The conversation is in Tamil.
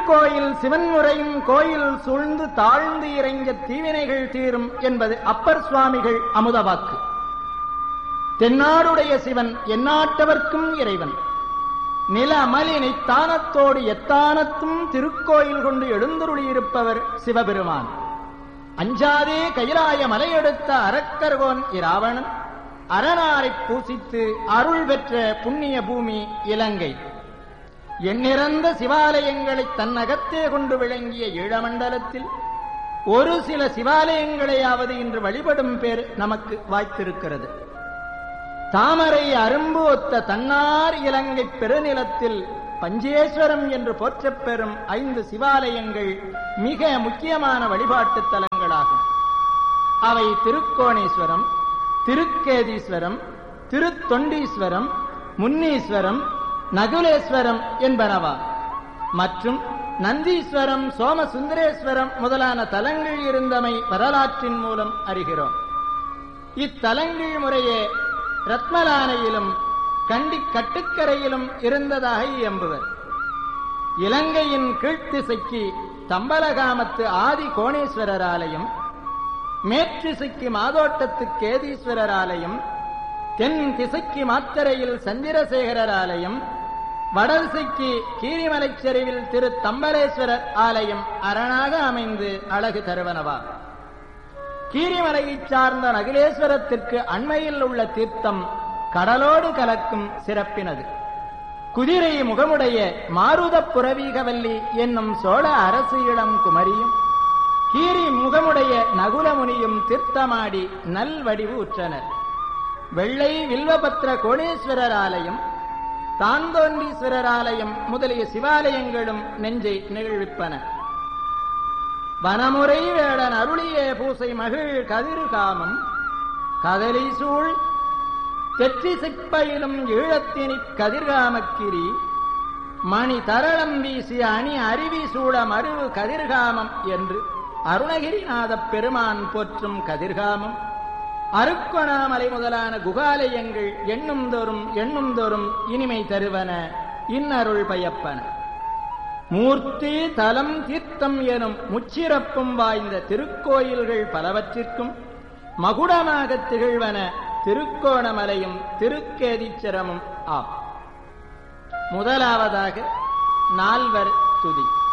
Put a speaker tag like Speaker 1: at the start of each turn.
Speaker 1: திருக்கோயில் சிவன் முறையும் கோயில் சூழ்ந்து தாழ்ந்து இறைஞ்ச தீவினைகள் தீரும் என்பது அப்பர் சுவாமிகள் அமுதவாக்கு தென்னாடுடைய சிவன் எந்நாட்டவர்க்கும் இறைவன் நில அமலினை தானத்தோடு எத்தானத்தும் திருக்கோயில் கொண்டு எழுந்துருளியிருப்பவர் சிவபெருமான் அஞ்சாதே கைலாய மலையெடுத்த அரக்கர்கோன் இராவணன் அரணாரைப் பூசித்து அருள் பெற்ற புண்ணிய பூமி இலங்கை எண்ணிறந்த சிவாலயங்களை தன்னகத்தே கொண்டு விளங்கிய ஈழமண்டலத்தில் ஒரு சில சிவாலயங்களையாவது இன்று வழிபடும் பேர் நமக்கு வாய்த்திருக்கிறது தாமரை அரும்பு ஒத்த தன்னார் இலங்கை பெருநிலத்தில் பஞ்சேஸ்வரம் என்று போற்றப் பெறும் ஐந்து சிவாலயங்கள் மிக முக்கியமான வழிபாட்டுத் தலங்களாகும் அவை திருக்கோணேஸ்வரம் திருக்கேதீஸ்வரம் திருத்தொண்டீஸ்வரம் முன்னீஸ்வரம் நகுலேஸ்வரம் என்பனவா மற்றும் நந்தீஸ்வரம் சோமசுந்தரேஸ்வரம் முதலான தலங்கள் இருந்தமை வரலாற்றின் மூலம் அறிகிறோம் இத்தலங்கள் முறையே ரத்மலானையிலும் கண்டி கட்டுக்கரையிலும் இருந்ததாக இயம்புவர் இலங்கையின் கீழ்த்திசைக்கு தம்பலகாமத்து ஆதி கோணேஸ்வரர் ஆலயம் மேற்றிசைக்கு மாதோட்டத்து கேதீஸ்வரர் ஆலயம் தென் திசைக்கு மாத்தரையில் சந்திரசேகரர் ஆலயம் வடதிசைக்கு கீரிமலைச் சரிவில் திரு தம்பலேஸ்வரர் ஆலயம் அரணாக அமைந்து அழகு தருவனவா கீரிமலையைச் சார்ந்த நகிலேஸ்வரத்திற்கு அண்மையில் உள்ள தீர்த்தம் கடலோடு கலக்கும் சிறப்பினது குதிரை முகமுடைய மாருத புரவீகவல்லி என்னும் சோழ அரசு இளம் குமரியும் கீரி முகமுடைய நகுலமுனியும் தீர்த்தமாடி நல் வடிவு உற்றனர் வெள்ளை வில்வபத்ர கோணேஸ்வரர் ஆலயம் தாந்தோண்டீஸ்வரர் ஆலயம் முதலிய சிவாலயங்களும் நெஞ்சை நிகழ்விப்பன வனமுறை வேடன் அருளிய பூசை மகிழ் கதிர்காமம் கதலி சூழ் தெற்றி சிப்பையிலும் ஈழத்தினி கதிர்காமக்கிரி மணி தரளம் வீசிய அணி அருவி சூழ மருவு கதிர்காமம் என்று அருணகிரிநாதப் பெருமான் போற்றும் கதிர்காமம் அருக்கொணாமலை முதலான குகாலயங்கள் எண்ணும் தோறும் எண்ணும் தோறும் இனிமை தருவன இன்னருள் பயப்பன மூர்த்தி தலம் தீர்த்தம் எனும் முச்சிறப்பும் வாய்ந்த திருக்கோயில்கள் பலவற்றிற்கும் மகுடமாக திகழ்வன திருக்கோணமலையும் திருக்கேதீச்சரமும் ஆம் முதலாவதாக நால்வர் துதி